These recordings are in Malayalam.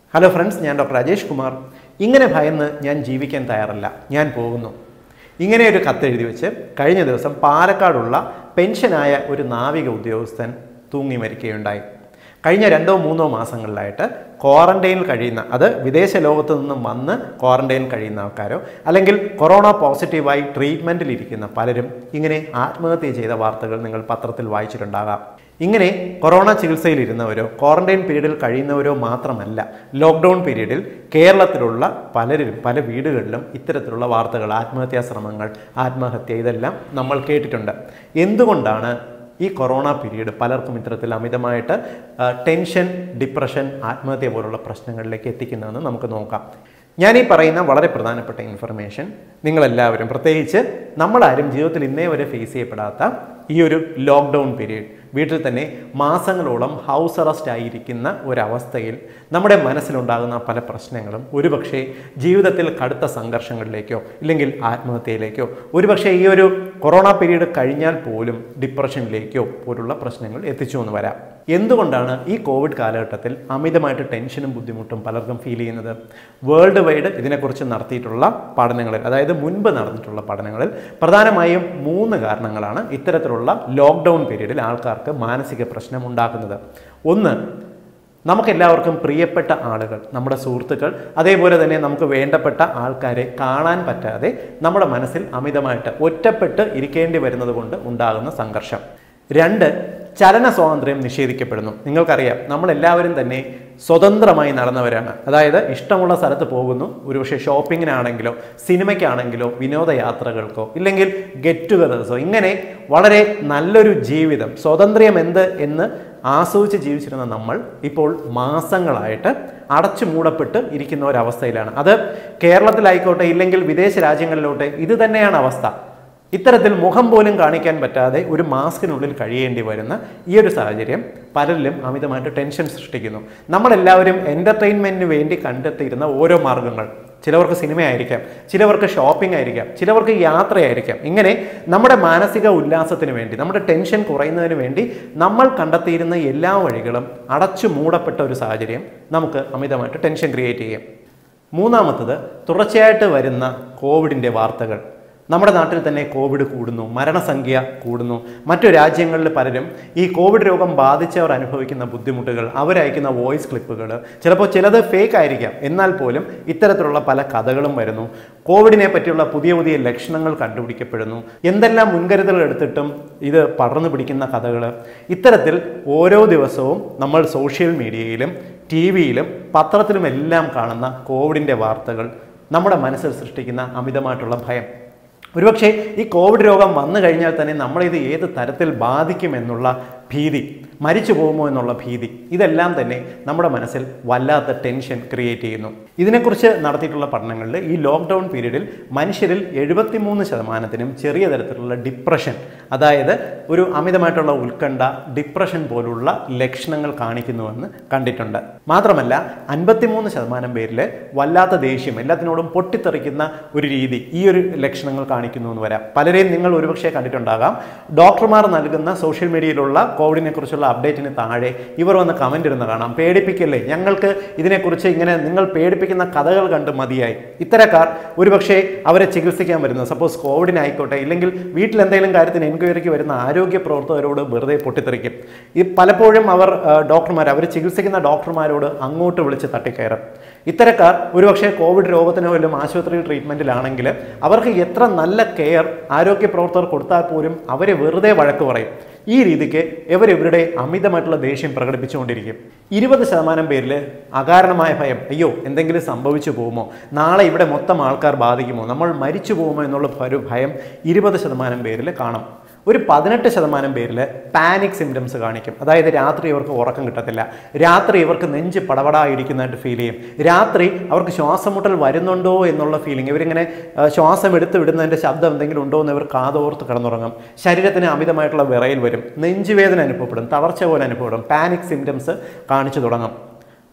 ഹലോ ഫ്രണ്ട്സ് ഞാൻ ഡോക്ടർ രാജേഷ് കുമാർ ഇങ്ങനെ ഭയന്ന് ഞാൻ ജീവിക്കാൻ തയ്യാറല്ല ഞാൻ പോകുന്നു ഇങ്ങനെ ഒരു കത്തെഴുതി വെച്ച് കഴിഞ്ഞ ദിവസം പാലക്കാടുള്ള പെൻഷനായ ഒരു നാവിക ഉദ്യോഗസ്ഥൻ തൂങ്ങി മരിക്കുകയുണ്ടായി കഴിഞ്ഞ രണ്ടോ മൂന്നോ മാസങ്ങളിലായിട്ട് ക്വാറന്റൈനിൽ കഴിയുന്ന അത് വിദേശ ലോകത്തു നിന്നും വന്ന് ക്വാറന്റൈനിൽ കഴിയുന്ന ആൾക്കാരോ അല്ലെങ്കിൽ കൊറോണ പോസിറ്റീവായി ട്രീറ്റ്മെൻറ്റിലിരിക്കുന്ന പലരും ഇങ്ങനെ ആത്മഹത്യ ചെയ്ത വാർത്തകൾ നിങ്ങൾ പത്രത്തിൽ വായിച്ചിട്ടുണ്ടാകാം ഇങ്ങനെ കൊറോണ ചികിത്സയിലിരുന്നവരോ ക്വാറന്റൈൻ പീരീഡിൽ കഴിയുന്നവരോ മാത്രമല്ല ലോക്ക്ഡൗൺ പീരീഡിൽ കേരളത്തിലുള്ള പലരും പല വീടുകളിലും ഇത്തരത്തിലുള്ള വാർത്തകൾ ആത്മഹത്യാ ശ്രമങ്ങൾ ആത്മഹത്യ ഇതെല്ലാം നമ്മൾ കേട്ടിട്ടുണ്ട് എന്തുകൊണ്ടാണ് ഈ കൊറോണ പീരീഡ് പലർക്കും ഇത്തരത്തിൽ അമിതമായിട്ട് ആ, ടെൻഷൻ ഡിപ്രഷൻ ആത്മഹത്യ പോലുള്ള പ്രശ്നങ്ങളിലേക്ക് എത്തിക്കുന്നതെന്ന് നമുക്ക് നോക്കാം ഞാൻ ഈ പറയുന്ന വളരെ പ്രധാനപ്പെട്ട ഇൻഫർമേഷൻ നിങ്ങളെല്ലാവരും പ്രത്യേകിച്ച് നമ്മളാരും ജീവിതത്തിൽ ഇന്നേ വരെ ഫേസ് ചെയ്യപ്പെടാത്ത ഈ ഒരു ലോക്ക്ഡൗൺ പീരീഡ് വീട്ടിൽ തന്നെ മാസങ്ങളോളം ഹൗസ് അറസ്റ്റ് ആയിരിക്കുന്ന ഒരവസ്ഥയിൽ നമ്മുടെ മനസ്സിലുണ്ടാകുന്ന പല പ്രശ്നങ്ങളും ഒരുപക്ഷെ ജീവിതത്തിൽ കടുത്ത സംഘർഷങ്ങളിലേക്കോ ഇല്ലെങ്കിൽ ആത്മഹത്യയിലേക്കോ ഒരുപക്ഷെ ഈ ഒരു കൊറോണ പീരീഡ് കഴിഞ്ഞാൽ പോലും ഡിപ്രഷനിലേക്കോ പോലുള്ള പ്രശ്നങ്ങൾ എത്തിച്ചു എന്ന് വരാം എന്തുകൊണ്ടാണ് ഈ കോവിഡ് കാലഘട്ടത്തിൽ അമിതമായിട്ട് ടെൻഷനും ബുദ്ധിമുട്ടും പലർക്കും ഫീൽ ചെയ്യുന്നത് വേൾഡ് വൈഡ് ഇതിനെക്കുറിച്ച് നടത്തിയിട്ടുള്ള പഠനങ്ങളിൽ അതായത് മുൻപ് നടന്നിട്ടുള്ള പഠനങ്ങളിൽ പ്രധാനമായും മൂന്ന് കാരണങ്ങളാണ് ഇത്തരത്തിലുള്ള ലോക്ക്ഡൗൺ പീരീഡിൽ ആൾക്കാർക്ക് മാനസിക പ്രശ്നം ഉണ്ടാക്കുന്നത് ഒന്ന് നമുക്കെല്ലാവർക്കും പ്രിയപ്പെട്ട ആളുകൾ നമ്മുടെ സുഹൃത്തുക്കൾ അതേപോലെ തന്നെ നമുക്ക് വേണ്ടപ്പെട്ട ആൾക്കാരെ കാണാൻ പറ്റാതെ നമ്മുടെ മനസ്സിൽ അമിതമായിട്ട് ഒറ്റപ്പെട്ട് ഇരിക്കേണ്ടി വരുന്നത് കൊണ്ട് ഉണ്ടാകുന്ന സംഘർഷം രണ്ട് ചലന സ്വാതന്ത്ര്യം നിഷേധിക്കപ്പെടുന്നു നിങ്ങൾക്കറിയാം നമ്മളെല്ലാവരും തന്നെ സ്വതന്ത്രമായി നടന്നവരാണ് അതായത് ഇഷ്ടമുള്ള സ്ഥലത്ത് പോകുന്നു ഒരുപക്ഷെ ഷോപ്പിങ്ങിനാണെങ്കിലോ സിനിമയ്ക്കാണെങ്കിലോ വിനോദയാത്രകൾക്കോ ഇല്ലെങ്കിൽ ഗെറ്റ് ടുഗദേഴ്സോ ഇങ്ങനെ വളരെ നല്ലൊരു ജീവിതം സ്വാതന്ത്ര്യം എന്ത് എന്ന് ആസ്വദിച്ച് ജീവിച്ചിരുന്ന നമ്മൾ ഇപ്പോൾ മാസങ്ങളായിട്ട് അടച്ചു മൂടപ്പെട്ട് ഇരിക്കുന്ന ഒരവസ്ഥയിലാണ് അത് കേരളത്തിലായിക്കോട്ടെ ഇല്ലെങ്കിൽ വിദേശ രാജ്യങ്ങളിലോട്ടെ ഇത് തന്നെയാണ് അവസ്ഥ ഇത്തരത്തിൽ മുഖം പോലും കാണിക്കാൻ പറ്റാതെ ഒരു മാസ്കിനുള്ളിൽ കഴിയേണ്ടി വരുന്ന ഈ ഒരു സാഹചര്യം പലരിലും അമിതമായിട്ട് ടെൻഷൻ സൃഷ്ടിക്കുന്നു നമ്മളെല്ലാവരും എൻ്റർടൈൻമെൻറ്റിന് വേണ്ടി കണ്ടെത്തിയിരുന്ന ഓരോ മാർഗങ്ങൾ ചിലവർക്ക് സിനിമയായിരിക്കാം ചിലവർക്ക് ഷോപ്പിംഗ് ആയിരിക്കാം ചിലവർക്ക് യാത്രയായിരിക്കാം ഇങ്ങനെ നമ്മുടെ മാനസിക ഉല്ലാസത്തിന് വേണ്ടി നമ്മുടെ ടെൻഷൻ കുറയുന്നതിന് വേണ്ടി നമ്മൾ കണ്ടെത്തിയിരുന്ന എല്ലാ വഴികളും അടച്ചു മൂടപ്പെട്ട ഒരു സാഹചര്യം നമുക്ക് അമിതമായിട്ട് ടെൻഷൻ ക്രിയേറ്റ് ചെയ്യും മൂന്നാമത്തത് തുടർച്ചയായിട്ട് വരുന്ന കോവിഡിൻ്റെ വാർത്തകൾ നമ്മുടെ നാട്ടിൽ തന്നെ കോവിഡ് കൂടുന്നു മരണസംഖ്യ കൂടുന്നു മറ്റു രാജ്യങ്ങളിൽ പലരും ഈ കോവിഡ് രോഗം ബാധിച്ചവർ അനുഭവിക്കുന്ന ബുദ്ധിമുട്ടുകൾ അവരയക്കുന്ന വോയിസ് ക്ലിപ്പുകൾ ചിലപ്പോൾ ചിലത് ഫേക്ക് ആയിരിക്കാം എന്നാൽ പോലും ഇത്തരത്തിലുള്ള പല കഥകളും വരുന്നു കോവിഡിനെ പറ്റിയുള്ള പുതിയ പുതിയ ലക്ഷണങ്ങൾ കണ്ടുപിടിക്കപ്പെടുന്നു എന്തെല്ലാം മുൻകരുതലുകൾ എടുത്തിട്ടും ഇത് പടർന്നു പിടിക്കുന്ന കഥകൾ ഇത്തരത്തിൽ ഓരോ ദിവസവും നമ്മൾ സോഷ്യൽ മീഡിയയിലും ടി വിയിലും പത്രത്തിലും എല്ലാം കാണുന്ന കോവിഡിൻ്റെ വാർത്തകൾ നമ്മുടെ മനസ്സിൽ സൃഷ്ടിക്കുന്ന അമിതമായിട്ടുള്ള ഭയം ഒരുപക്ഷെ ഈ കോവിഡ് രോഗം വന്നു കഴിഞ്ഞാൽ തന്നെ നമ്മളിത് ഏത് തരത്തിൽ ബാധിക്കുമെന്നുള്ള ഭീതി മരിച്ചു പോകുമോ എന്നുള്ള ഭീതി ഇതെല്ലാം തന്നെ നമ്മുടെ മനസ്സിൽ വല്ലാത്ത ടെൻഷൻ ക്രിയേറ്റ് ചെയ്യുന്നു ഇതിനെക്കുറിച്ച് നടത്തിയിട്ടുള്ള പഠനങ്ങളിൽ ഈ ലോക്ക്ഡൗൺ പീരീഡിൽ മനുഷ്യരിൽ എഴുപത്തിമൂന്ന് ശതമാനത്തിനും ചെറിയ തരത്തിലുള്ള ഡിപ്രഷൻ അതായത് ഒരു അമിതമായിട്ടുള്ള ഉത്കണ്ഠ ഡിപ്രഷൻ പോലുള്ള ലക്ഷണങ്ങൾ കാണിക്കുന്നുവെന്ന് കണ്ടിട്ടുണ്ട് മാത്രമല്ല അൻപത്തിമൂന്ന് ശതമാനം പേരിൽ വല്ലാത്ത ദേഷ്യം എല്ലാത്തിനോടും പൊട്ടിത്തെറിക്കുന്ന ഒരു രീതി ഈ ഒരു ലക്ഷണങ്ങൾ കാണിക്കുന്നു എന്ന് വരാം പലരെയും നിങ്ങൾ ഒരുപക്ഷെ കണ്ടിട്ടുണ്ടാകാം ഡോക്ടർമാർ നൽകുന്ന സോഷ്യൽ മീഡിയയിലുള്ള കോവിഡിനെ കുറിച്ചുള്ള അപ്ഡേറ്റിന് താഴെ ഇവർ വന്ന് കമൻ്റ് ഇടുന്ന കാണാം പേടിപ്പിക്കല്ലേ ഞങ്ങൾക്ക് ഇതിനെക്കുറിച്ച് ഇങ്ങനെ നിങ്ങൾ പേടിപ്പിക്കുന്ന കഥകൾ കണ്ട് മതിയായി ഇത്തരക്കാർ ഒരുപക്ഷെ അവരെ ചികിത്സിക്കാൻ വരുന്നത് സപ്പോസ് കോവിഡിനായിക്കോട്ടെ ഇല്ലെങ്കിൽ വീട്ടിൽ എന്തെങ്കിലും കാര്യത്തിന് എൻക്വയറിക്ക് വരുന്ന ആരോഗ്യ പ്രവർത്തകരോട് വെറുതെ പൊട്ടിത്തെറിക്കും ഈ പലപ്പോഴും അവർ ആ, ഡോക്ടർമാർ അവർ ചികിത്സിക്കുന്ന ഡോക്ടർമാരോട് അങ്ങോട്ട് വിളിച്ച് തട്ടിക്കയറും ഇത്തരക്കാർ ഒരുപക്ഷെ കോവിഡ് രോഗത്തിനോ വല്ലതും ആശുപത്രി ട്രീറ്റ്മെൻറ്റിലാണെങ്കിൽ അവർക്ക് എത്ര നല്ല കെയർ ആരോഗ്യ പ്രവർത്തകർ കൊടുത്താൽ പോലും അവരെ വെറുതെ വഴക്ക് പറയും ഈ രീതിക്ക് ഇവർ ഇവരുടെ അമിതമായിട്ടുള്ള ദേഷ്യം പ്രകടിപ്പിച്ചുകൊണ്ടിരിക്കും ഇരുപത് ശതമാനം പേരിൽ അകാരണമായ ഭയം അയ്യോ എന്തെങ്കിലും സംഭവിച്ചു പോകുമോ നാളെ ഇവിടെ മൊത്തം ആൾക്കാർ ബാധിക്കുമോ നമ്മൾ മരിച്ചു പോകുമോ എന്നുള്ള ഒരു ഭയം ഇരുപത് ശതമാനം പേരിൽ കാണും ഒരു പതിനെട്ട് ശതമാനം പേരിൽ പാനിക് സിംറ്റംസ് കാണിക്കും അതായത് രാത്രി ഇവർക്ക് ഉറക്കം കിട്ടത്തില്ല രാത്രി ഇവർക്ക് നെഞ്ച് പടപടായിരിക്കുന്നതായിട്ട് ഫീൽ ചെയ്യും രാത്രി അവർക്ക് ശ്വാസം മുട്ടൽ വരുന്നുണ്ടോ എന്നുള്ള ഫീലിംഗ് ഇവരിങ്ങനെ ആ, ശ്വാസം എടുത്ത് വിടുന്നതിൻ്റെ ശബ്ദം എന്തെങ്കിലും ഉണ്ടോ എന്ന് ഇവർ കാതോർത്ത് കിടന്നുറങ്ങും ശരീരത്തിന് അമിതമായിട്ടുള്ള വിറയൽ വരും നെഞ്ചുവേദന അനുഭവപ്പെടും തളർച്ച പോലെ അനുഭവപ്പെടും പാനിക് സിംറ്റംസ് കാണിച്ചു തുടങ്ങും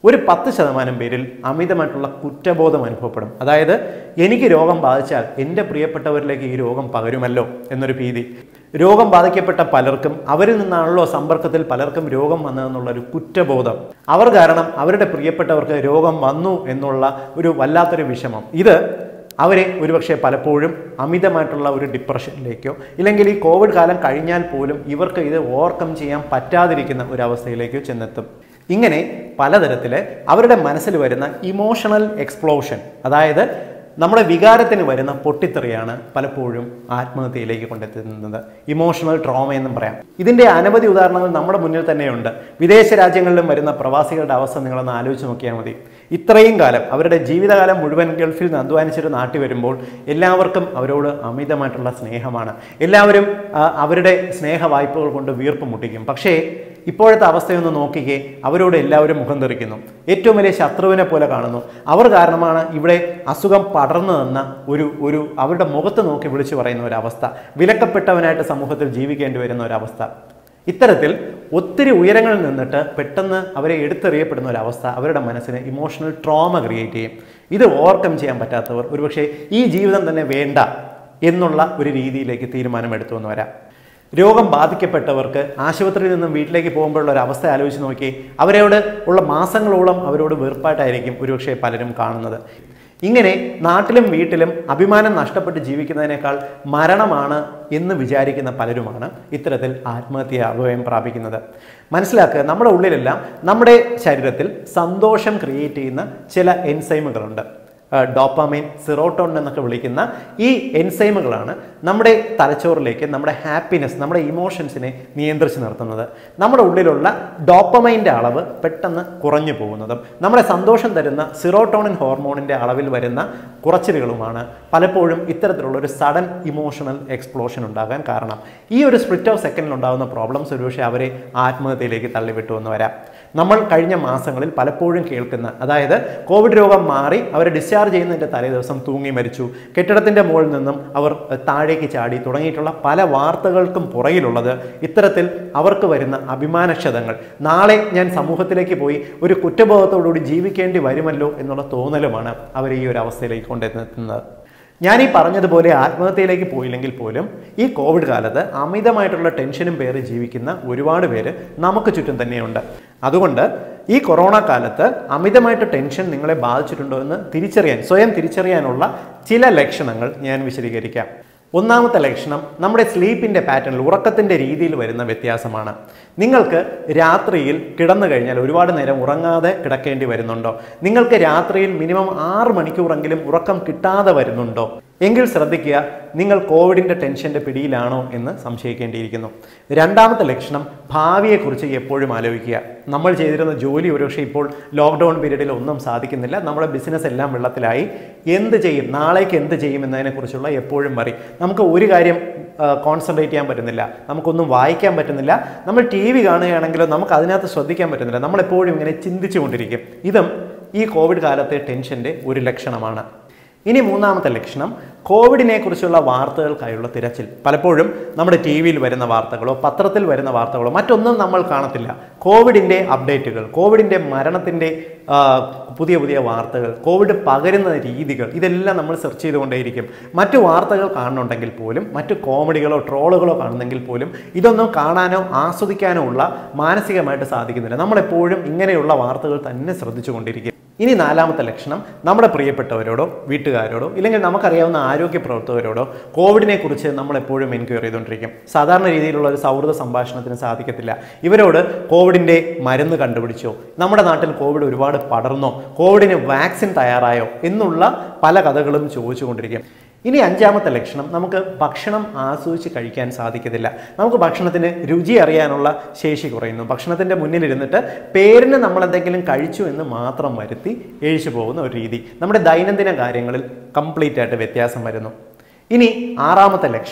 ഒരു പത്ത് ശതമാനം പേരിൽ അമിതമായിട്ടുള്ള കുറ്റബോധം അനുഭവപ്പെടും അതായത് എനിക്ക് രോഗം ബാധിച്ചാൽ എൻ്റെ പ്രിയപ്പെട്ടവരിലേക്ക് ഈ രോഗം പകരുമല്ലോ എന്നൊരു ഭീതി രോഗം ബാധിക്കപ്പെട്ട പലർക്കും അവരിൽ നിന്നാണല്ലോ സമ്പർക്കത്തിൽ പലർക്കും രോഗം വന്നതെന്നുള്ള ഒരു കുറ്റബോധം അവർ കാരണം അവരുടെ പ്രിയപ്പെട്ടവർക്ക് രോഗം വന്നു എന്നുള്ള ഒരു വല്ലാത്തൊരു വിഷമം ഇത് അവരെ ഒരുപക്ഷെ പലപ്പോഴും അമിതമായിട്ടുള്ള ഒരു ഡിപ്രഷനിലേക്കോ ഇല്ലെങ്കിൽ ഈ കോവിഡ് കാലം കഴിഞ്ഞാൽ പോലും ഇവർക്ക് ഇത് ഓവർകം ചെയ്യാൻ പറ്റാതിരിക്കുന്ന ഒരു അവസ്ഥയിലേക്കോ ചെന്നെത്തും ഇങ്ങനെ പലതരത്തിൽ അവരുടെ മനസ്സിൽ വരുന്ന ഇമോഷണൽ എക്സ്പ്ലോഷൻ അതായത് നമ്മുടെ വികാരത്തിന് വരുന്ന പൊട്ടിത്തെറിയാണ് പലപ്പോഴും ആത്മഹത്യയിലേക്ക് കൊണ്ടെത്തുന്നത് ഇമോഷണൽ ട്രോമ എന്നും പറയാം ഇതിൻ്റെ അനവധി ഉദാഹരണങ്ങൾ നമ്മുടെ മുന്നിൽ തന്നെയുണ്ട് വിദേശ രാജ്യങ്ങളിലും വരുന്ന പ്രവാസികളുടെ അവസ്ഥ നിങ്ങളൊന്ന് ആലോചിച്ച് നോക്കിയാൽ മതി ഇത്രയും കാലം അവരുടെ ജീവിതകാലം മുഴുവൻ ഗൾഫിൽ നിന്ന് അധ്വാനിച്ചിട്ട് നാട്ടിൽ വരുമ്പോൾ എല്ലാവർക്കും അവരോട് അമിതമായിട്ടുള്ള സ്നേഹമാണ് എല്ലാവരും ആ, അവരുടെ സ്നേഹ വായ്പകൾ കൊണ്ട് വീർപ്പ് മുട്ടിക്കും പക്ഷേ ഇപ്പോഴത്തെ അവസ്ഥയൊന്ന് നോക്കിക്കേ അവരോട് എല്ലാവരും മുഖം തെറിക്കുന്നു ഏറ്റവും വലിയ ശത്രുവിനെ പോലെ കാണുന്നു അവർ കാരണമാണ് ഇവിടെ അസുഖം പടർന്നു നിന്ന ഒരു ഒരു അവരുടെ മുഖത്ത് നോക്കി വിളിച്ചു പറയുന്ന ഒരവസ്ഥ വിലക്കപ്പെട്ടവനായിട്ട് സമൂഹത്തിൽ ജീവിക്കേണ്ടി വരുന്ന ഒരവസ്ഥ ഇത്തരത്തിൽ ഒത്തിരി ഉയരങ്ങളിൽ നിന്നിട്ട് പെട്ടെന്ന് അവരെ എടുത്തെറിയപ്പെടുന്ന ഒരവസ്ഥ അവരുടെ മനസ്സിന് ഇമോഷണൽ ട്രോമ ക്രിയേറ്റ് ചെയ്യും ഇത് ഓവർകം ചെയ്യാൻ പറ്റാത്തവർ ഒരുപക്ഷെ ഈ ജീവിതം തന്നെ വേണ്ട എന്നുള്ള ഒരു രീതിയിലേക്ക് തീരുമാനമെടുത്തു എന്ന് വരാം രോഗം ബാധിക്കപ്പെട്ടവർക്ക് ആശുപത്രിയിൽ നിന്നും വീട്ടിലേക്ക് പോകുമ്പോഴുള്ള ഒരു അവസ്ഥ ആലോചിച്ച് നോക്കി അവരോട് ഉള്ള മാസങ്ങളോളം അവരോട് വെറുപ്പായിട്ടായിരിക്കും ഒരുപക്ഷെ പലരും കാണുന്നത് ഇങ്ങനെ നാട്ടിലും വീട്ടിലും അഭിമാനം നഷ്ടപ്പെട്ട് ജീവിക്കുന്നതിനേക്കാൾ മരണമാണ് എന്ന് വിചാരിക്കുന്ന പലരുമാണ് ഇത്തരത്തിൽ ആത്മഹത്യ അഭയം പ്രാപിക്കുന്നത് മനസ്സിലാക്കുക നമ്മുടെ ഉള്ളിലെല്ലാം നമ്മുടെ ശരീരത്തിൽ സന്തോഷം ക്രിയേറ്റ് ചെയ്യുന്ന ചില എൻസൈമുകളുണ്ട് ഡോപ്പാമൈൻ സിറോട്ടോൺ എന്നൊക്കെ വിളിക്കുന്ന ഈ എൻസൈമുകളാണ് നമ്മുടെ തലച്ചോറിലേക്ക് നമ്മുടെ ഹാപ്പിനെസ് നമ്മുടെ ഇമോഷൻസിനെ നിയന്ത്രിച്ച് നിർത്തുന്നത് നമ്മുടെ ഉള്ളിലുള്ള ഡോപ്പമൈൻ്റെ അളവ് പെട്ടെന്ന് കുറഞ്ഞു പോകുന്നതും നമ്മുടെ സന്തോഷം തരുന്ന സിറോട്ടോണിൻ ഹോർമോണിൻ്റെ അളവിൽ വരുന്ന കുറച്ചിലുകളുമാണ് പലപ്പോഴും ഇത്തരത്തിലുള്ള ഒരു സഡൻ ഇമോഷണൽ എക്സ്പ്ലോഷൻ ഉണ്ടാകാൻ കാരണം ഈ ഒരു സ്പ്ലിറ്റ് ഓഫ് സെക്കൻഡിൽ ഉണ്ടാകുന്ന പ്രോബ്ലംസ് ഒരുപക്ഷെ അവരെ ആത്മഹത്യയിലേക്ക് തള്ളിവിട്ടു എന്ന് വരാം നമ്മൾ കഴിഞ്ഞ മാസങ്ങളിൽ പലപ്പോഴും കേൾക്കുന്ന അതായത് കോവിഡ് രോഗം മാറി അവരെ ഡിസ്ചാർജ് ചെയ്യുന്നതിൻ്റെ തലേ ദിവസം തൂങ്ങി മരിച്ചു കെട്ടിടത്തിൻ്റെ മുകളിൽ നിന്നും അവർ ഏഹ്, താഴേക്ക് ചാടി തുടങ്ങിയിട്ടുള്ള പല വാർത്തകൾക്കും പുറകിലുള്ളത് ഇത്തരത്തിൽ അവർക്ക് വരുന്ന അഭിമാനക്ഷതങ്ങൾ നാളെ ഞാൻ സമൂഹത്തിലേക്ക് പോയി ഒരു കുറ്റബോധത്തോടുകൂടി ജീവിക്കേണ്ടി വരുമല്ലോ എന്നുള്ള തോന്നലുമാണ് അവരെ ഈ ഒരു അവസ്ഥയിലേക്ക് കൊണ്ടെത്തുന്നത് ഞാൻ ഈ പറഞ്ഞതുപോലെ ആത്മഹത്യയിലേക്ക് പോയില്ലെങ്കിൽ പോലും ഈ കോവിഡ് കാലത്ത് അമിതമായിട്ടുള്ള ടെൻഷനും പേറി ജീവിക്കുന്ന ഒരുപാട് പേര് നമുക്ക് ചുറ്റും തന്നെയുണ്ട് അതുകൊണ്ട് ഈ കൊറോണ കാലത്ത് അമിതമായിട്ട് ടെൻഷൻ നിങ്ങളെ ബാധിച്ചിട്ടുണ്ടോ എന്ന് തിരിച്ചറിയാൻ സ്വയം തിരിച്ചറിയാനുള്ള ചില ലക്ഷണങ്ങൾ ഞാൻ വിശദീകരിക്കാം ഒന്നാമത്തെ ലക്ഷണം നമ്മുടെ സ്ലീപ്പിൻ്റെ പാറ്റേണിൽ ഉറക്കത്തിൻ്റെ രീതിയിൽ വരുന്ന വ്യത്യാസമാണ് നിങ്ങൾക്ക് രാത്രിയിൽ കിടന്നു കഴിഞ്ഞാൽ ഒരുപാട് നേരം ഉറങ്ങാതെ കിടക്കേണ്ടി വരുന്നുണ്ടോ നിങ്ങൾക്ക് രാത്രിയിൽ മിനിമം ആറ് മണിക്കൂറെങ്കിലും ഉറക്കം കിട്ടാതെ വരുന്നുണ്ടോ എങ്കിൽ ശ്രദ്ധിക്കുക നിങ്ങൾ കോവിഡിൻ്റെ ടെൻഷൻ്റെ പിടിയിലാണോ എന്ന് സംശയിക്കേണ്ടിയിരിക്കുന്നു രണ്ടാമത്തെ ലക്ഷണം ഭാവിയെക്കുറിച്ച് എപ്പോഴും ആലോചിക്കുക നമ്മൾ ചെയ്തിരുന്ന ജോലി ഒരുപക്ഷെ ഇപ്പോൾ ലോക്ക്ഡൗൺ പീരീഡിൽ ഒന്നും സാധിക്കുന്നില്ല നമ്മുടെ ബിസിനസ് എല്ലാം വെള്ളത്തിലായി എന്ത് ചെയ്യും നാളേക്ക് എന്ത് ചെയ്യും എന്നതിനെക്കുറിച്ചുള്ള എപ്പോഴും മറി നമുക്ക് ഒരു കാര്യം കോൺസെൻട്രേറ്റ് ചെയ്യാൻ പറ്റുന്നില്ല നമുക്കൊന്നും വായിക്കാൻ പറ്റുന്നില്ല നമ്മൾ ടി വി കാണുകയാണെങ്കിലോ നമുക്ക് അതിനകത്ത് ശ്രദ്ധിക്കാൻ പറ്റുന്നില്ല നമ്മളെപ്പോഴും ഇങ്ങനെ ചിന്തിച്ചു കൊണ്ടിരിക്കും ഇതും ഈ കോവിഡ് കാലത്തെ ടെൻഷൻ്റെ ഒരു ലക്ഷണമാണ് ഇനി മൂന്നാമത്തെ ലക്ഷണം കോവിഡിനെ കുറിച്ചുള്ള വാർത്തകൾക്കായുള്ള തിരച്ചിൽ പലപ്പോഴും നമ്മുടെ ടി വിയിൽ വരുന്ന വാർത്തകളോ പത്രത്തിൽ വരുന്ന വാർത്തകളോ മറ്റൊന്നും നമ്മൾ കാണത്തില്ല കോവിഡിൻ്റെ അപ്ഡേറ്റുകൾ കോവിഡിൻ്റെ മരണത്തിൻ്റെ ആ, പുതിയ പുതിയ വാർത്തകൾ കോവിഡ് പകരുന്ന രീതികൾ ഇതെല്ലാം നമ്മൾ സെർച്ച് ചെയ്തുകൊണ്ടേയിരിക്കും മറ്റു വാർത്തകൾ കാണുന്നുണ്ടെങ്കിൽ പോലും മറ്റു കോമഡികളോ ട്രോളുകളോ കാണുന്നെങ്കിൽ പോലും ഇതൊന്നും കാണാനോ ആസ്വദിക്കാനോ ഉള്ള മാനസികമായിട്ട് സാധിക്കുന്നില്ല നമ്മളെപ്പോഴും ഇങ്ങനെയുള്ള വാർത്തകൾ തന്നെ ശ്രദ്ധിച്ചുകൊണ്ടിരിക്കും ഇനി നാലാമത്തെ ലക്ഷണം നമ്മുടെ പ്രിയപ്പെട്ടവരോടോ വീട്ടുകാരോടോ ഇല്ലെങ്കിൽ നമുക്കറിയാവുന്ന ആരോഗ്യ പ്രവർത്തകരോടോ കോവിഡിനെ കുറിച്ച് നമ്മൾ എപ്പോഴും എൻക്വയറി ചെയ്തുകൊണ്ടിരിക്കും സാധാരണ രീതിയിലുള്ള ഒരു സൗഹൃദ സംഭാഷണത്തിന് സാധിക്കത്തില്ല ഇവരോട് കോവിഡിൻ്റെ മരുന്ന് കണ്ടുപിടിച്ചോ നമ്മുടെ നാട്ടിൽ കോവിഡ് ഒരുപാട് പടർന്നോ കോവിഡിന് വാക്സിൻ തയ്യാറായോ എന്നുള്ള പല കഥകളും ചോദിച്ചുകൊണ്ടിരിക്കും ഇനി അഞ്ചാമത്തെ ലക്ഷണം നമുക്ക് ഭക്ഷണം ആസ്വദിച്ച് കഴിക്കാൻ സാധിക്കത്തില്ല നമുക്ക് ഭക്ഷണത്തിന് രുചി അറിയാനുള്ള ശേഷി കുറയുന്നു ഭക്ഷണത്തിൻ്റെ മുന്നിലിരുന്നിട്ട് പേരിന് നമ്മൾ എന്തെങ്കിലും കഴിച്ചു എന്ന് മാത്രം വരുത്തി എഴിച്ചു പോകുന്ന ഒരു രീതി നമ്മുടെ ദൈനംദിന കാര്യങ്ങളിൽ കംപ്ലീറ്റ് ആയിട്ട് വ്യത്യാസം വരുന്നു ഇനി ആറാമത്തെ ലക്ഷണം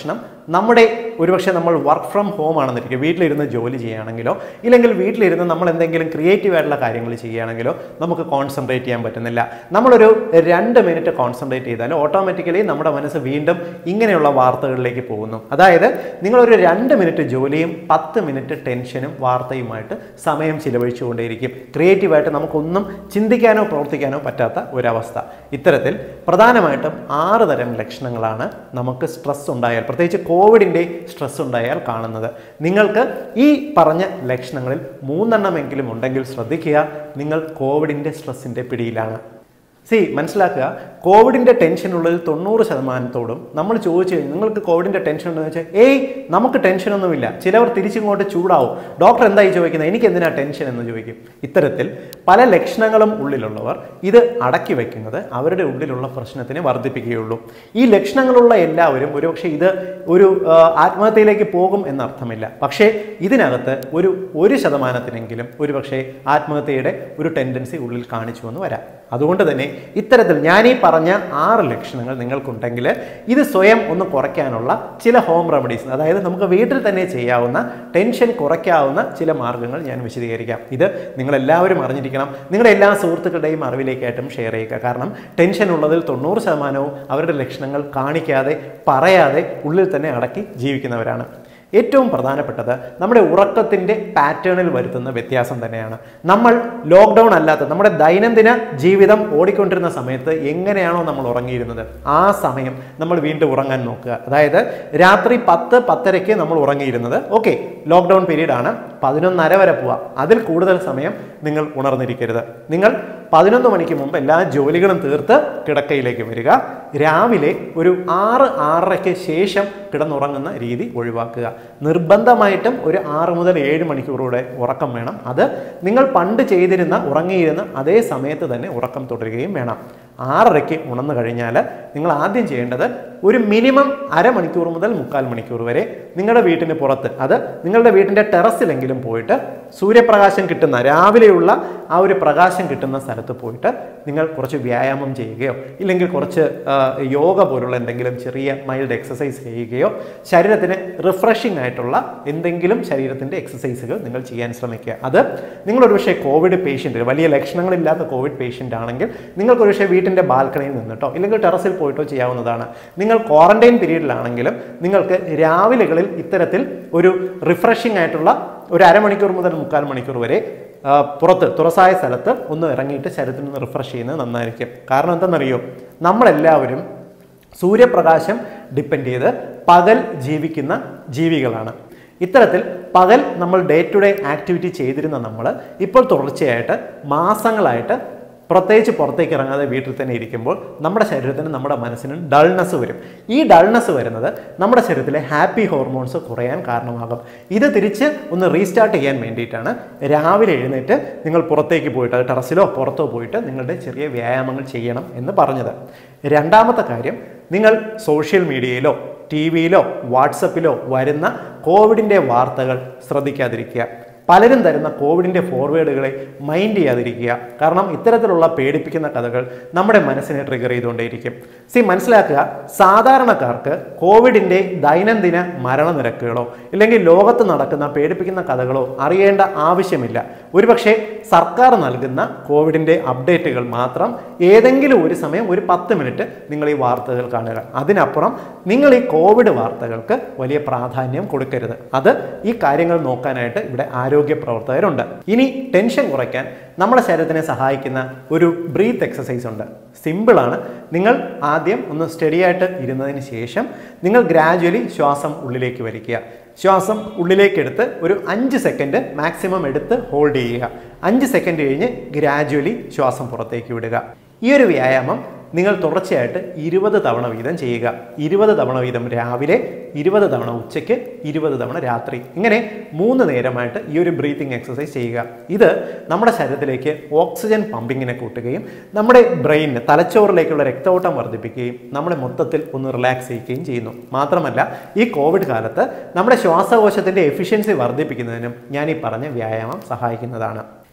നമ്മുടെ ഒരുപക്ഷെ നമ്മൾ വർക്ക് ഫ്രം ഹോം ആണെന്നിരിക്കും വീട്ടിലിരുന്ന് ജോലി ചെയ്യുകയാണെങ്കിലോ ഇല്ലെങ്കിൽ വീട്ടിലിരുന്ന് നമ്മൾ എന്തെങ്കിലും ക്രിയേറ്റീവ് ആയിട്ടുള്ള കാര്യങ്ങൾ ചെയ്യുകയാണെങ്കിലോ നമുക്ക് കോൺസെൻട്രേറ്റ് ചെയ്യാൻ പറ്റുന്നില്ല നമ്മളൊരു രണ്ട് മിനിറ്റ് കോൺസെൻട്രേറ്റ് ചെയ്താൽ ഓട്ടോമാറ്റിക്കലി നമ്മുടെ മനസ്സ് വീണ്ടും ഇങ്ങനെയുള്ള വാർത്തകളിലേക്ക് പോകുന്നു അതായത് നിങ്ങളൊരു രണ്ട് മിനിറ്റ് ജോലിയും പത്ത് മിനിറ്റ് ടെൻഷനും വാർത്തയുമായിട്ട് സമയം ചിലവഴിച്ചുകൊണ്ടേയിരിക്കും ക്രിയേറ്റീവായിട്ട് നമുക്കൊന്നും ചിന്തിക്കാനോ പ്രവർത്തിക്കാനോ പറ്റാത്ത ഒരവസ്ഥ ഇത്തരത്തിൽ പ്രധാനമായിട്ടും ആറ് തരം ലക്ഷണങ്ങളാണ് നമുക്ക് സ്ട്രെസ് ഉണ്ടായാൽ പ്രത്യേകിച്ച് കോവിഡിൻ്റെ സ്ട്രെസ് ഉണ്ടായാൽ കാണുന്നത് നിങ്ങൾക്ക് ഈ പറഞ്ഞ ലക്ഷണങ്ങളിൽ മൂന്നെണ്ണമെങ്കിലും ഉണ്ടെങ്കിൽ ശ്രദ്ധിക്കുക നിങ്ങൾ കോവിഡിൻ്റെ സ്ട്രെസ്സിൻ്റെ പിടിയിലാണ് സി മനസ്സിലാക്കുക കോവിഡിൻ്റെ ടെൻഷനുള്ളിൽ തൊണ്ണൂറ് ശതമാനത്തോടും നമ്മൾ ചോദിച്ചു കഴിഞ്ഞാൽ നിങ്ങൾക്ക് കോവിഡിൻ്റെ ടെൻഷൻ ഉണ്ടെന്ന് വെച്ചാൽ ഏയ് നമുക്ക് ടെൻഷനൊന്നുമില്ല ചിലവർ തിരിച്ചിങ്ങോട്ട് ചൂടാവും ഡോക്ടർ എന്തായി ചോദിക്കുന്നത് എനിക്ക് എന്തിനാ ടെൻഷൻ എന്ന് ചോദിക്കും ഇത്തരത്തിൽ പല ലക്ഷണങ്ങളും ഉള്ളിലുള്ളവർ ഇത് അടക്കി വെക്കുന്നത് അവരുടെ ഉള്ളിലുള്ള പ്രശ്നത്തിനെ വർദ്ധിപ്പിക്കുകയുള്ളൂ ഈ ലക്ഷണങ്ങളുള്ള എല്ലാവരും ഒരുപക്ഷെ ഇത് ഒരു ആ, ആത്മഹത്യയിലേക്ക് പോകും എന്നർത്ഥമില്ല പക്ഷേ ഇതിനകത്ത് ഒരു ഒരു ശതമാനത്തിനെങ്കിലും ഒരുപക്ഷെ ആത്മഹത്യയുടെ ഒരു ടെൻഡൻസി ഉള്ളിൽ കാണിച്ചു എന്ന് വരാം അതുകൊണ്ട് തന്നെ ഇത്തരത്തിൽ ഞാൻ ഈ പറഞ്ഞ ആറ് ലക്ഷണങ്ങൾ നിങ്ങൾക്കുണ്ടെങ്കിൽ ഇത് സ്വയം ഒന്ന് കുറയ്ക്കാനുള്ള ചില ഹോം റെമഡീസ് അതായത് നമുക്ക് വീട്ടിൽ തന്നെ ചെയ്യാവുന്ന ടെൻഷൻ കുറയ്ക്കാവുന്ന ചില മാർഗ്ഗങ്ങൾ ഞാൻ വിശദീകരിക്കാം ഇത് നിങ്ങളെല്ലാവരും അറിഞ്ഞിരിക്കണം നിങ്ങളുടെ എല്ലാ സുഹൃത്തുക്കളുടെയും അറിവിലേക്കായിട്ടും ഷെയർ ചെയ്യുക കാരണം ടെൻഷൻ ഉള്ളതിൽ തൊണ്ണൂറ് ശതമാനവും അവരുടെ ലക്ഷണങ്ങൾ കാണിക്കാതെ പറയാതെ ഉള്ളിൽ തന്നെ അടക്കി ജീവിക്കുന്നവരാണ് ഏറ്റവും പ്രധാനപ്പെട്ടത് നമ്മുടെ ഉറക്കത്തിൻ്റെ പാറ്റേണിൽ വരുത്തുന്ന വ്യത്യാസം തന്നെയാണ് നമ്മൾ ലോക്ക്ഡൗൺ അല്ലാത്ത നമ്മുടെ ദൈനംദിന ജീവിതം ഓടിക്കൊണ്ടിരുന്ന സമയത്ത് എങ്ങനെയാണോ നമ്മൾ ഉറങ്ങിയിരുന്നത് ആ സമയം നമ്മൾ വീണ്ടും ഉറങ്ങാൻ നോക്കുക അതായത് രാത്രി പത്ത് പത്തരയ്ക്ക് നമ്മൾ ഉറങ്ങിയിരുന്നത് ഓക്കെ ലോക്ക്ഡൗൺ പീരീഡ് ആണ് പതിനൊന്നര വരെ പോവാം അതിൽ കൂടുതൽ സമയം നിങ്ങൾ ഉണർന്നിരിക്കരുത് നിങ്ങൾ പതിനൊന്ന് മണിക്ക് മുമ്പ് എല്ലാ ജോലികളും തീർത്ത് കിടക്കയിലേക്ക് വരിക രാവിലെ ഒരു ആറ് ആറരയ്ക്ക് ശേഷം കിടന്നുറങ്ങുന്ന രീതി ഒഴിവാക്കുക നിർബന്ധമായിട്ടും ഒരു ആറ് മുതൽ ഏഴ് മണിക്കൂറൂടെ ഉറക്കം വേണം അത് നിങ്ങൾ പണ്ട് ചെയ്തിരുന്ന ഉറങ്ങിയിരുന്ന അതേ സമയത്ത് തന്നെ ഉറക്കം തുടരുകയും വേണം ആറരയ്ക്ക് ഉണർന്നു കഴിഞ്ഞാൽ നിങ്ങൾ ആദ്യം ചെയ്യേണ്ടത് ഒരു മിനിമം അരമണിക്കൂർ മുതൽ മുക്കാൽ മണിക്കൂർ വരെ നിങ്ങളുടെ വീട്ടിന് പുറത്ത് അത് നിങ്ങളുടെ വീട്ടിൻ്റെ ടെറസിലെങ്കിലും പോയിട്ട് സൂര്യപ്രകാശം കിട്ടുന്ന രാവിലെയുള്ള ആ ഒരു പ്രകാശം കിട്ടുന്ന സ്ഥലത്ത് പോയിട്ട് നിങ്ങൾ കുറച്ച് വ്യായാമം ചെയ്യുകയോ ഇല്ലെങ്കിൽ കുറച്ച് ആ, യോഗ പോലുള്ള എന്തെങ്കിലും ചെറിയ മൈൽഡ് എക്സസൈസ് ചെയ്യുകയോ ശരീരത്തിന് റിഫ്രഷിംഗ് ആയിട്ടുള്ള എന്തെങ്കിലും ശരീരത്തിൻ്റെ എക്സസൈസുകൾ നിങ്ങൾ ചെയ്യാൻ ശ്രമിക്കുക അത് നിങ്ങളൊരു പക്ഷേ കോവിഡ് പേഷ്യൻ്റ് വലിയ ലക്ഷണങ്ങളില്ലാത്ത കോവിഡ് പേഷ്യൻ്റ് ആണെങ്കിൽ നിങ്ങൾക്ക് ഒരു പക്ഷേ വീട്ടിൻ്റെ ബാൽക്കണിയിൽ നിന്നിട്ടോ ഇല്ലെങ്കിൽ ടെറസിൽ പോയിട്ടോ ചെയ്യാവുന്നതാണ് നിങ്ങൾ ക്വാറന്റൈൻ പീരീഡിലാണെങ്കിലും നിങ്ങൾക്ക് രാവിലെകളിൽ ഇത്തരത്തിൽ ഒരു റിഫ്രഷിംഗ് ആയിട്ടുള്ള ഒരു അരമണിക്കൂർ മുതൽ മുക്കാൽ മണിക്കൂർ വരെ ആ, പുറത്ത് തുറസായ സ്ഥലത്ത് ഒന്ന് ഇറങ്ങിയിട്ട് ശരീരത്തിൽ നിന്ന് റിഫ്രഷ് ചെയ്യുന്നത് നന്നായിരിക്കും കാരണം എന്തെന്നറിയോ നമ്മളെല്ലാവരും സൂര്യപ്രകാശം ഡിപ്പെൻഡ് ചെയ്ത് പകൽ ജീവിക്കുന്ന ജീവികളാണ് ഇത്തരത്തിൽ പകൽ നമ്മൾ ഡേ ടു ഡേ ആക്ടിവിറ്റി ചെയ്തിരുന്ന നമ്മൾ ഇപ്പോൾ തുടർച്ചയായിട്ട് മാസങ്ങളായിട്ട് പ്രത്യേകിച്ച് പുറത്തേക്ക് ഇറങ്ങാതെ വീട്ടിൽ തന്നെ ഇരിക്കുമ്പോൾ നമ്മുടെ ശരീരത്തിന് നമ്മുടെ മനസ്സിന് ഡൾനെസ് വരും ഈ ഡൾനെസ് വരുന്നത് നമ്മുടെ ശരീരത്തിലെ ഹാപ്പി ഹോർമോൺസ് കുറയാൻ കാരണമാകും ഇത് തിരിച്ച് ഒന്ന് റീസ്റ്റാർട്ട് ചെയ്യാൻ വേണ്ടിയിട്ടാണ് രാവിലെ എഴുന്നേറ്റ് നിങ്ങൾ പുറത്തേക്ക് പോയിട്ട് അത് ടെറസിലോ പുറത്തോ പോയിട്ട് നിങ്ങളുടെ ചെറിയ വ്യായാമങ്ങൾ ചെയ്യണം എന്ന് പറഞ്ഞത് രണ്ടാമത്തെ കാര്യം നിങ്ങൾ സോഷ്യൽ മീഡിയയിലോ ടി വിയിലോ വാട്സപ്പിലോ വരുന്ന കോവിഡിൻ്റെ വാർത്തകൾ ശ്രദ്ധിക്കാതിരിക്കുക പലരും തരുന്ന കോവിഡിൻ്റെ ഫോർവേഡുകളെ മൈൻഡ് ചെയ്യാതിരിക്കുക കാരണം ഇത്തരത്തിലുള്ള പേടിപ്പിക്കുന്ന കഥകൾ നമ്മുടെ മനസ്സിനെ ട്രിഗർ ചെയ്തുകൊണ്ടേയിരിക്കും സി മനസ്സിലാക്കുക സാധാരണക്കാർക്ക് കോവിഡിൻ്റെ ദൈനംദിന മരണനിരക്കുകളോ ഇല്ലെങ്കിൽ ലോകത്ത് നടക്കുന്ന പേടിപ്പിക്കുന്ന കഥകളോ അറിയേണ്ട ആവശ്യമില്ല ഒരുപക്ഷെ സർക്കാർ നൽകുന്ന കോവിഡിൻ്റെ അപ്ഡേറ്റുകൾ മാത്രം ഏതെങ്കിലും ഒരു സമയം ഒരു പത്ത് മിനിറ്റ് നിങ്ങൾ ഈ വാർത്തകൾ കാണുക അതിനപ്പുറം നിങ്ങൾ ഈ കോവിഡ് വാർത്തകൾക്ക് വലിയ പ്രാധാന്യം കൊടുക്കരുത് അത് ഈ കാര്യങ്ങൾ നോക്കാനായിട്ട് ഇവിടെ ആരോഗ്യ പ്രവർത്തകരുണ്ട് ഇനി ടെൻഷൻ കുറയ്ക്കാൻ നമ്മുടെ ശരീരത്തിനെ സഹായിക്കുന്ന ഒരു ബ്രീത്ത് എക്സസൈസ് ഉണ്ട് സിമ്പിളാണ് നിങ്ങൾ ആദ്യം ഒന്ന് സ്റ്റഡി ആയിട്ട് ഇരുന്നതിന് ശേഷം നിങ്ങൾ ഗ്രാജുവലി ശ്വാസം ഉള്ളിലേക്ക് വലിക്കുക ശ്വാസം ഉള്ളിലേക്ക് എടുത്ത് ഒരു അഞ്ച് സെക്കൻഡ് മാക്സിമം എടുത്ത് ഹോൾഡ് ചെയ്യുക അഞ്ച് സെക്കൻഡ് കഴിഞ്ഞ് ഗ്രാജുവലി ശ്വാസം പുറത്തേക്ക് വിടുക ഈ ഒരു വ്യായാമം നിങ്ങൾ തുടർച്ചയായിട്ട് ഇരുപത് തവണ വീതം ചെയ്യുക ഇരുപത് തവണ വീതം രാവിലെ ഇരുപത് തവണ ഉച്ചയ്ക്ക് ഇരുപത് തവണ രാത്രി ഇങ്ങനെ മൂന്ന് നേരമായിട്ട് ഈ ഒരു ബ്രീത്തിങ് എക്സസൈസ് ചെയ്യുക ഇത് നമ്മുടെ ശരീരത്തിലേക്ക് ഓക്സിജൻ പമ്പിങ്ങിനെ കൂട്ടുകയും നമ്മുടെ ബ്രെയിനിന് തലച്ചോറിലേക്കുള്ള രക്തഓട്ടം വർദ്ധിപ്പിക്കുകയും നമ്മളെ മൊത്തത്തിൽ ഒന്ന് റിലാക്സ് ചെയ്യിക്കുകയും ചെയ്യുന്നു മാത്രമല്ല ഈ കോവിഡ് കാലത്ത് നമ്മുടെ ശ്വാസകോശത്തിൻ്റെ എഫിഷ്യൻസി വർദ്ധിപ്പിക്കുന്നതിനും ഞാൻ ഈ പറഞ്ഞ വ്യായാമം സഹായിക്കുന്നതാണ്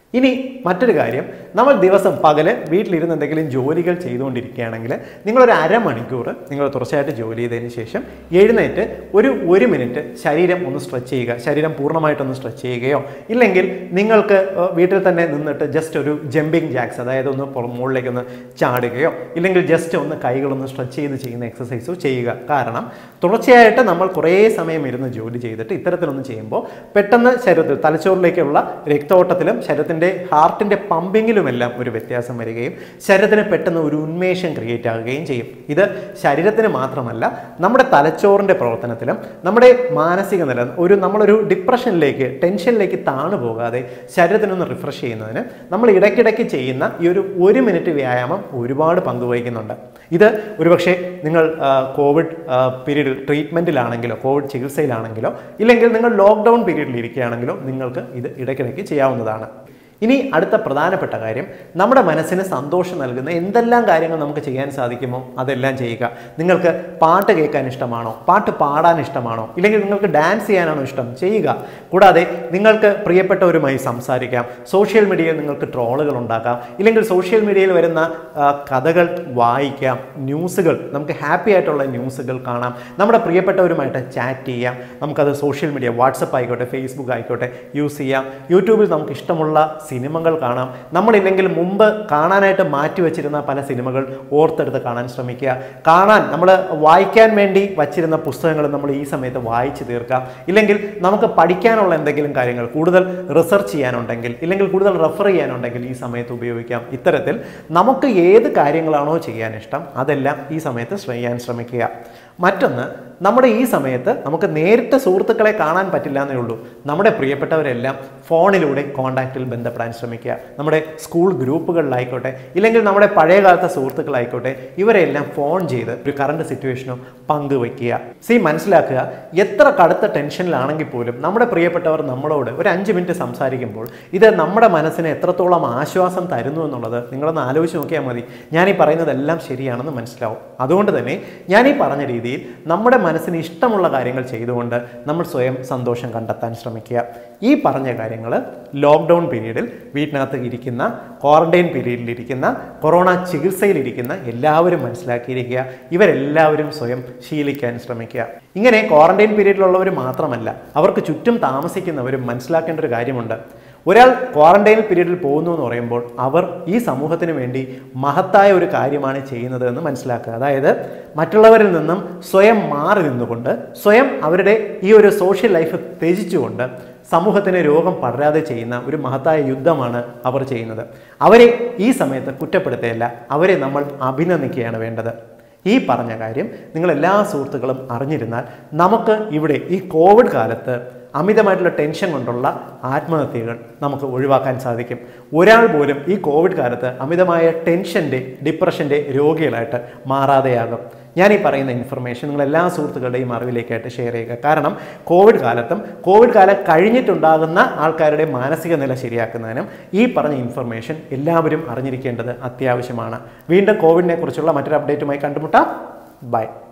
ഇനി മറ്റൊരു കാര്യം നമ്മൾ ദിവസം പകല് വീട്ടിലിരുന്ന് എന്തെങ്കിലും ജോലികൾ ചെയ്തുകൊണ്ടിരിക്കുകയാണെങ്കിൽ നിങ്ങളൊരു അരമണിക്കൂർ നിങ്ങൾ തുടർച്ചയായിട്ട് ജോലി ചെയ്തതിന് ശേഷം എഴുന്നേറ്റ് ഒരു ഒരു മിനിറ്റ് ശരീരം ഒന്ന് സ്ട്രെച്ച് ചെയ്യുക ശരീരം പൂർണ്ണമായിട്ടൊന്ന് സ്ട്രെച്ച് ചെയ്യുകയോ ഇല്ലെങ്കിൽ നിങ്ങൾക്ക് ഏർ, വീട്ടിൽ തന്നെ നിന്നിട്ട് ജസ്റ്റ് ഒരു ജമ്പിങ് ജാക്സ് അതായത് ഒന്ന് പുറ- മുകളിലേക്ക് ഒന്ന് ചാടുകയോ ഇല്ലെങ്കിൽ ജസ്റ്റ് ഒന്ന് കൈകളൊന്ന് സ്ട്രെച്ച് ചെയ്ത് ചെയ്യുന്ന എക്സസൈസോ ചെയ്യുക കാരണം തുടർച്ചയായിട്ട് നമ്മൾ കുറേ സമയം ഇരുന്ന് ജോലി ചെയ്തിട്ട് ഇത്തരത്തിലൊന്ന് ചെയ്യുമ്പോൾ പെട്ടെന്ന് ശരീരത്തിൽ തലച്ചോറിലേക്കുള്ള രക്തോട്ടത്തിലും ശരീരത്തിൻ്റെ ഹാർട്ടിൻ്റെ പമ്പിങ്ങിലുമെല്ലാം ഒരു വ്യത്യാസം വരികയും ശരീരത്തിന് പെട്ടെന്ന് ഒരു ഉന്മേഷം ക്രിയേറ്റ് ആകുകയും ചെയ്യും ഇത് ശരീരത്തിന് മാത്രമല്ല നമ്മുടെ തലച്ചോറിൻ്റെ പ്രവർത്തനത്തിലും നമ്മുടെ മാനസിക നില ഒരു നമ്മളൊരു ഡിപ്രഷനിലേക്ക് ടെൻഷനിലേക്ക് താണു പോകാതെ ശരീരത്തിനൊന്ന് റിഫ്രഷ് ചെയ്യുന്നതിന് നമ്മൾ ഇടയ്ക്കിടയ്ക്ക് ചെയ്യുന്ന ഈ ഒരു ഒരു മിനിറ്റ് വ്യായാമം ഒരുപാട് പങ്കുവഹിക്കുന്നുണ്ട് ഇത് ഒരുപക്ഷെ നിങ്ങൾ ആ, കോവിഡ് ആ, പീരീഡിൽ ട്രീറ്റ്മെൻറ്റിലാണെങ്കിലോ കോവിഡ് ചികിത്സയിലാണെങ്കിലോ ഇല്ലെങ്കിൽ നിങ്ങൾ ലോക്ക്ഡൗൺ പീരീഡിൽ ഇരിക്കുകയാണെങ്കിലോ നിങ്ങൾക്ക് ഇത് ഇടയ്ക്കിടയ്ക്ക് ചെയ്യാവുന്നതാണ് ഇനി അടുത്ത പ്രധാനപ്പെട്ട കാര്യം നമ്മുടെ മനസ്സിന് സന്തോഷം നൽകുന്ന എന്തെല്ലാം കാര്യങ്ങൾ നമുക്ക് ചെയ്യാൻ സാധിക്കുമോ അതെല്ലാം ചെയ്യുക നിങ്ങൾക്ക് പാട്ട് കേൾക്കാൻ ഇഷ്ടമാണോ പാട്ട് പാടാൻ ഇഷ്ടമാണോ ഇല്ലെങ്കിൽ നിങ്ങൾക്ക് ഡാൻസ് ചെയ്യാനാണോ ഇഷ്ടം ചെയ്യുക കൂടാതെ നിങ്ങൾക്ക് പ്രിയപ്പെട്ടവരുമായി സംസാരിക്കാം സോഷ്യൽ മീഡിയയിൽ നിങ്ങൾക്ക് ട്രോളുകൾ ഉണ്ടാക്കാം ഇല്ലെങ്കിൽ സോഷ്യൽ മീഡിയയിൽ വരുന്ന ആ, കഥകൾ വായിക്കാം ന്യൂസുകൾ നമുക്ക് ഹാപ്പി ആയിട്ടുള്ള ന്യൂസുകൾ കാണാം നമ്മുടെ പ്രിയപ്പെട്ടവരുമായിട്ട് ചാറ്റ് ചെയ്യാം നമുക്കത് സോഷ്യൽ മീഡിയ വാട്സപ്പ് ആയിക്കോട്ടെ ഫേസ്ബുക്ക് ആയിക്കോട്ടെ യൂസ് ചെയ്യാം യൂട്യൂബിൽ നമുക്ക് ഇഷ്ടമുള്ള സിനിമകൾ കാണാം നമ്മളില്ലെങ്കിൽ മുമ്പ് കാണാനായിട്ട് മാറ്റി വെച്ചിരുന്ന പല സിനിമകൾ ഓർത്തെടുത്ത് കാണാൻ ശ്രമിക്കുക കാണാൻ നമ്മൾ വായിക്കാൻ വേണ്ടി വച്ചിരുന്ന പുസ്തകങ്ങൾ നമ്മൾ ഈ സമയത്ത് വായിച്ചു തീർക്കാം ഇല്ലെങ്കിൽ നമുക്ക് പഠിക്കാനുള്ള എന്തെങ്കിലും കാര്യങ്ങൾ കൂടുതൽ റിസർച്ച് ചെയ്യാനുണ്ടെങ്കിൽ ഇല്ലെങ്കിൽ കൂടുതൽ റെഫർ ചെയ്യാനുണ്ടെങ്കിൽ ഈ സമയത്ത് ഉപയോഗിക്കാം ഇത്തരത്തിൽ നമുക്ക് ഏത് കാര്യങ്ങളാണോ ചെയ്യാൻ ഇഷ്ടം അതെല്ലാം ഈ സമയത്ത് ചെയ്യാൻ ശ്രമിക്കുക മറ്റൊന്ന് നമ്മുടെ ഈ സമയത്ത് നമുക്ക് നേരിട്ട് സുഹൃത്തുക്കളെ കാണാൻ പറ്റില്ല എന്നേ ഉള്ളൂ നമ്മുടെ പ്രിയപ്പെട്ടവരെല്ലാം ഫോണിലൂടെ കോൺടാക്റ്റിൽ ബന്ധപ്പെടാൻ ശ്രമിക്കുക നമ്മുടെ സ്കൂൾ ഗ്രൂപ്പുകളിലായിക്കോട്ടെ ഇല്ലെങ്കിൽ നമ്മുടെ പഴയകാലത്തെ സുഹൃത്തുക്കളായിക്കോട്ടെ ഇവരെല്ലാം ഫോൺ ചെയ്ത് ഒരു കറണ്ട് സിറ്റുവേഷനോ പങ്കുവയ്ക്കുക സി മനസ്സിലാക്കുക എത്ര കടുത്ത ടെൻഷനിലാണെങ്കിൽ പോലും നമ്മുടെ പ്രിയപ്പെട്ടവർ നമ്മളോട് ഒരു അഞ്ച് മിനിറ്റ് സംസാരിക്കുമ്പോൾ ഇത് നമ്മുടെ മനസ്സിന് എത്രത്തോളം ആശ്വാസം തരുന്നു എന്നുള്ളത് നിങ്ങളൊന്ന് ആലോചിച്ച് നോക്കിയാൽ മതി ഞാൻ ഈ പറയുന്നതെല്ലാം ശരിയാണെന്ന് മനസ്സിലാവും അതുകൊണ്ട് തന്നെ ഞാൻ ഈ പറഞ്ഞ രീതിയിൽ നമ്മുടെ മനസ്സിന് ഇഷ്ടമുള്ള കാര്യങ്ങൾ ചെയ്തുകൊണ്ട് നമ്മൾ സ്വയം സന്തോഷം കണ്ടെത്താൻ ശ്രമിക്കുക ഈ പറഞ്ഞ കാര്യങ്ങൾ ലോക്ക്ഡൗൺ പീരീഡിൽ വീട്ടിനകത്ത് ഇരിക്കുന്ന ക്വാറന്റൈൻ പീരീഡിൽ ഇരിക്കുന്ന കൊറോണ ചികിത്സയിലിരിക്കുന്ന എല്ലാവരും മനസ്സിലാക്കിയിരിക്കുക ഇവരെല്ലാവരും സ്വയം ശീലിക്കാൻ ശ്രമിക്കുക ഇങ്ങനെ ക്വാറന്റൈൻ പീരീഡിലുള്ളവർ മാത്രമല്ല അവർക്ക് ചുറ്റും താമസിക്കുന്നവരും മനസ്സിലാക്കേണ്ട ഒരു കാര്യമുണ്ട് ഒരാൾ ക്വാറന്റൈൻ പീരീഡിൽ പോകുന്നു എന്ന് പറയുമ്പോൾ അവർ ഈ സമൂഹത്തിന് വേണ്ടി മഹത്തായ ഒരു കാര്യമാണ് ചെയ്യുന്നത് എന്ന് മനസ്സിലാക്കുക അതായത് മറ്റുള്ളവരിൽ നിന്നും സ്വയം മാറി നിന്നുകൊണ്ട് സ്വയം അവരുടെ ഈ ഒരു സോഷ്യൽ ലൈഫ് ത്യജിച്ചുകൊണ്ട് സമൂഹത്തിന് രോഗം പടരാതെ ചെയ്യുന്ന ഒരു മഹത്തായ യുദ്ധമാണ് അവർ ചെയ്യുന്നത് അവരെ ഈ സമയത്ത് കുറ്റപ്പെടുത്തുകയല്ല അവരെ നമ്മൾ അഭിനന്ദിക്കുകയാണ് വേണ്ടത് ഈ പറഞ്ഞ കാര്യം നിങ്ങൾ എല്ലാ സുഹൃത്തുക്കളും അറിഞ്ഞിരുന്നാൽ നമുക്ക് ഇവിടെ ഈ കോവിഡ് കാലത്ത് അമിതമായിട്ടുള്ള ടെൻഷൻ കൊണ്ടുള്ള ആത്മഹത്യകൾ നമുക്ക് ഒഴിവാക്കാൻ സാധിക്കും ഒരാൾ പോലും ഈ കോവിഡ് കാലത്ത് അമിതമായ ടെൻഷൻ്റെ ഡിപ്രഷൻ്റെ രോഗികളായിട്ട് മാറാതെയാകും ഞാൻ ഈ പറയുന്ന ഇൻഫർമേഷൻ നിങ്ങൾ എല്ലാ സുഹൃത്തുക്കളുടെയും അറിവിലേക്കായിട്ട് ഷെയർ ചെയ്യുക കാരണം കോവിഡ് കാലത്തും കോവിഡ് കാലം കഴിഞ്ഞിട്ടുണ്ടാകുന്ന ആൾക്കാരുടെ മാനസിക നില ശരിയാക്കുന്നതിനും ഈ പറഞ്ഞ ഇൻഫർമേഷൻ എല്ലാവരും അറിഞ്ഞിരിക്കേണ്ടത് അത്യാവശ്യമാണ് വീണ്ടും കോവിഡിനെ കുറിച്ചുള്ള മറ്റൊരു അപ്ഡേറ്റുമായി കണ്ടുമുട്ടാം ബൈ